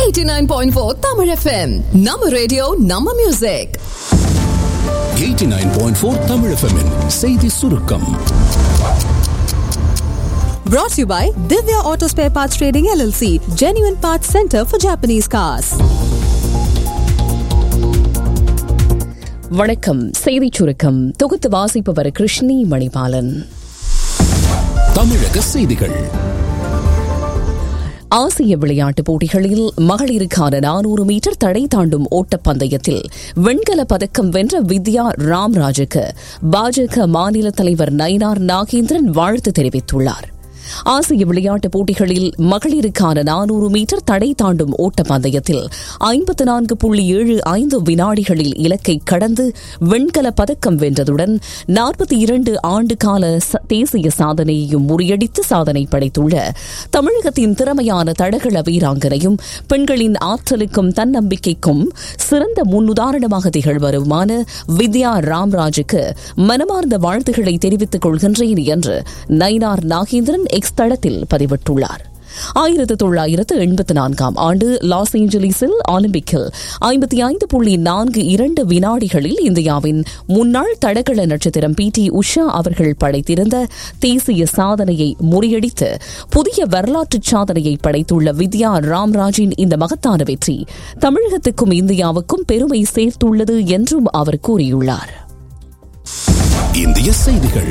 89.4 Tamil FM. நம்ம radio நம்ம music 89.4 Tamil FM -இன் செய்தி சுருக்கம் Brought to you by Divya Auto Spare Parts Trading LLC, genuine parts center for Japanese cars. வணக்கம் செய்திச் சுருக்கம் தொகுத்து வாசிப்பவர் கிருஷ்ணி மணிபாலன் தமிழக செய்திகள் ஆசிய விளையாட்டுப் போட்டிகளில் மகளிருக்கான நானூறு மீட்டர் தடை தாண்டும் ஓட்டப்பந்தயத்தில் வெண்கல பதக்கம் வென்ற வித்யா ராம்ராஜுக்கு பாஜக மாநில தலைவர் நயினார் நாகேந்திரன் வாழ்த்து தெரிவித்துள்ளார் ஆசிய விளையாட்டுப் போட்டிகளில் மகளிருக்கான நானூறு மீட்டர் தடை தாண்டும் ஓட்டப்பந்தயத்தில் ஐம்பத்து நான்கு புள்ளி ஏழு ஐந்து வினாடிகளில் இலக்கை கடந்து வெண்கல பதக்கம் வென்றதுடன் நாற்பத்தி இரண்டு ஆண்டு கால ச- தேசிய சாதனையையும் முறியடித்து சாதனை படைத்துள்ள தமிழகத்தின் திறமையான தடகள வீராங்கனையும் பெண்களின் ஆற்றலுக்கும் தன்னம்பிக்கைக்கும் சிறந்த முன்னுதாரணமாக திகழ்வருமான வித்யா ராம்ராஜுக்கு மனமார்ந்த வாழ்த்துக்களை தெரிவித்துக் கொள்கின்றேன் என்று நயினார் நாகேந்திரன் எக்ஸ் தளத்தில் பதிவிட்டுள்ளார் ஆயிரத்து தொள்ளாயிரத்து எண்பத்தி நான்காம் ஆண்டு லாஸ் ஏஞ்சலிஸில் ஒலிம்பிக்கில் ஐம்பத்தி ஐந்து புள்ளி நான்கு இரண்டு வினாடிகளில் இந்தியாவின் முன்னாள் தடகள நட்சத்திரம் பி டி உஷா அவர்கள் படைத்திருந்த தேசிய சாதனையை முறியடித்து புதிய வரலாற்று சாதனையை படைத்துள்ள வித்யா ராம்ராஜின் இந்த மகத்தான வெற்றி தமிழகத்துக்கும் இந்தியாவுக்கும் பெருமை சேர்த்துள்ளது என்றும் அவர் கூறியுள்ளார் இந்திய செய்திகள்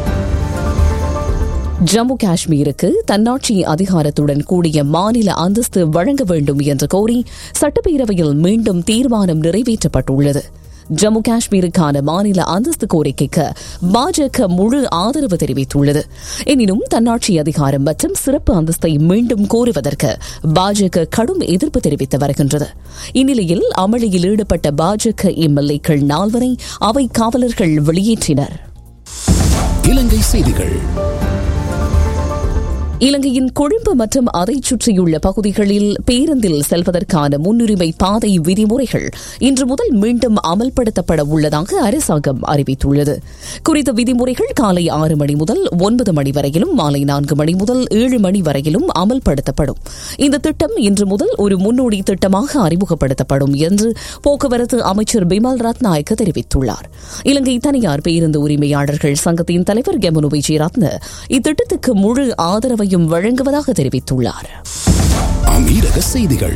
ஜம்மு காஷ்மீருக்கு தன்னாட்சி அதிகாரத்துடன் கூடிய மாநில அந்தஸ்து வழங்க வேண்டும் என்று கோரி சட்டப்பேரவையில் மீண்டும் தீர்மானம் நிறைவேற்றப்பட்டுள்ளது ஜம்மு காஷ்மீருக்கான மாநில அந்தஸ்து கோரிக்கைக்கு பாஜக முழு ஆதரவு தெரிவித்துள்ளது எனினும் தன்னாட்சி அதிகாரம் மற்றும் சிறப்பு அந்தஸ்தை மீண்டும் கோருவதற்கு பாஜக கடும் எதிர்ப்பு தெரிவித்து வருகின்றது இந்நிலையில் அமளியில் ஈடுபட்ட பாஜக எம்எல்ஏக்கள் நால்வரை அவை காவலர்கள் வெளியேற்றினர் இலங்கை செய்திகள் இலங்கையின் கொழும்பு மற்றும் அதைச் சுற்றியுள்ள பகுதிகளில் பேருந்தில் செல்வதற்கான முன்னுரிமை பாதை விதிமுறைகள் இன்று முதல் மீண்டும் அமல்படுத்தப்பட உள்ளதாக அரசாங்கம் அறிவித்துள்ளது குறித்த விதிமுறைகள் காலை ஆறு மணி முதல் ஒன்பது மணி வரையிலும் மாலை நான்கு மணி முதல் ஏழு மணி வரையிலும் அமல்படுத்தப்படும் இந்த திட்டம் இன்று முதல் ஒரு முன்னோடி திட்டமாக அறிமுகப்படுத்தப்படும் என்று போக்குவரத்து அமைச்சர் பிமல் ரத்நாயக்க தெரிவித்துள்ளார் இலங்கை தனியார் பேருந்து உரிமையாளர்கள் சங்கத்தின் தலைவர் கெமனு விஜயரத்ன இத்திட்டத்துக்கு முழு ஆதரவையும் வழங்குவதாக தெரிவித்துள்ளார் அமீரக செய்திகள்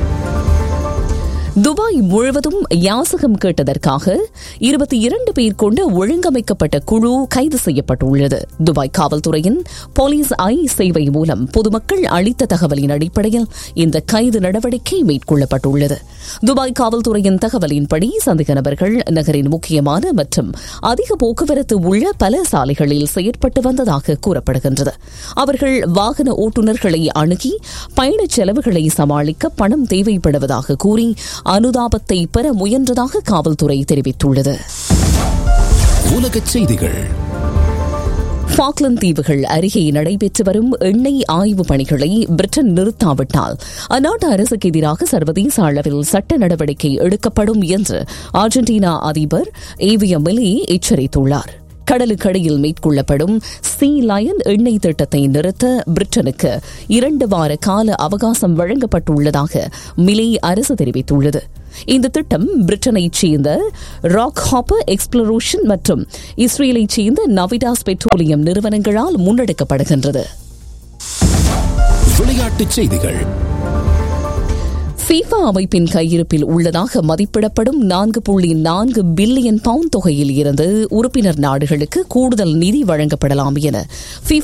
துபாய் முழுவதும் யாசகம் கேட்டதற்காக இருபத்தி இரண்டு பேர் கொண்ட ஒழுங்கமைக்கப்பட்ட குழு கைது செய்யப்பட்டுள்ளது துபாய் காவல்துறையின் போலீஸ் ஐ சேவை மூலம் பொதுமக்கள் அளித்த தகவலின் அடிப்படையில் இந்த கைது நடவடிக்கை மேற்கொள்ளப்பட்டுள்ளது துபாய் காவல்துறையின் தகவலின்படி சந்தேக நபர்கள் நகரின் முக்கியமான மற்றும் அதிக போக்குவரத்து உள்ள பல சாலைகளில் செயற்பட்டு வந்ததாக கூறப்படுகின்றது அவர்கள் வாகன ஓட்டுநர்களை அணுகி பயணச் செலவுகளை சமாளிக்க பணம் தேவைப்படுவதாக கூறி அனுதாபத்தை பெற முயன்றதாக காவல்துறை தெரிவித்துள்ளது உலகச் செய்திகள் ஃபாக்லந்து தீவுகள் அருகே நடைபெற்று வரும் எண்ணெய் ஆய்வு பணிகளை பிரிட்டன் நிறுத்தாவிட்டால் அந்நாட்டு அரசுக்கு எதிராக சர்வதேச அளவில் சட்ட நடவடிக்கை எடுக்கப்படும் என்று அர்ஜென்டினா அதிபர் ஏவிய மிலி எச்சரித்துள்ளார் கடலுக்கடியில் மேற்கொள்ளப்படும் சி லயன் எண்ணெய் திட்டத்தை நிறுத்த பிரிட்டனுக்கு இரண்டு வார கால அவகாசம் வழங்கப்பட்டுள்ளதாக மிலே அரசு தெரிவித்துள்ளது இந்த திட்டம் பிரிட்டனைச் சேர்ந்த ராக் ஹாப்பர் எக்ஸ்ப்ளரோஷன் மற்றும் இஸ்ரேலைச் சேர்ந்த நவிடாஸ் பெட்ரோலியம் நிறுவனங்களால் முன்னெடுக்கப்படுகின்றது விளையாட்டுச் செய்திகள் ஃபீஃபா அமைப்பின் கையிருப்பில் உள்ளதாக மதிப்பிடப்படும் நான்கு புள்ளி நான்கு பில்லியன் பவுண்ட் தொகையில் இருந்து உறுப்பினர் நாடுகளுக்கு கூடுதல் நிதி வழங்கப்படலாம் என FIFA